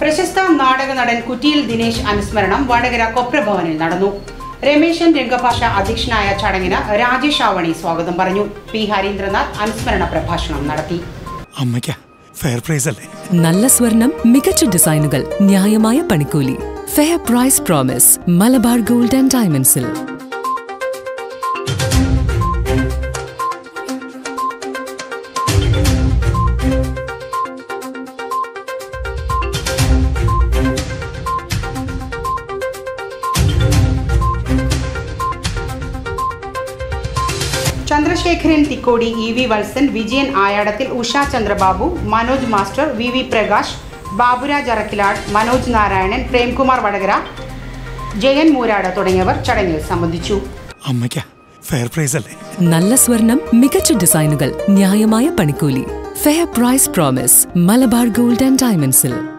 പ്രശസ്ത നാടക നടൻ കുറ്റിയിൽ ദിനേശ് അനുസ്മരണം വടകര കൊപ്രഭവനിൽ നടന്നു രമേശൻ രംഗഭാഷ അധ്യക്ഷനായ ചടങ്ങിന് രാജേഷ് ആവണി സ്വാഗതം പറഞ്ഞു പി ഹരീന്ദ്രനാഥ് അനുസ്മരണ പ്രഭാഷണം നടത്തി അമ്മയ്ക്ക ഫെയർ പ്രൈസ് അല്ലേ നല്ല സ്വർണം മികച്ച ഡിസൈനുകൾ ന്യായമായ പണിക്കൂലി fair price promise Malabar gold and ഡയമണ്ട്സിൽ Chandrasekharan Thikkodi E V Valsan Vijayan Ayadathil Usha Chandrababu Manoj master V V Prakash Baburaj Arakkilad Manoj Narayanan Premkumar Vadakara Jayan Moorad തുടങ്ങിയവർ ചടങ്ങിൽ സംബന്ധിച്ചു അമ്മയ്ക്ക ഫെയർ പ്രൈസ് അല്ലേ നല്ല സ്വർണം മികച്ച ഡിസൈനുകൾ ന്യായമായ പണിക്കൂലി fair price promise Malabar gold and ഡയമണ്ട്സിൽ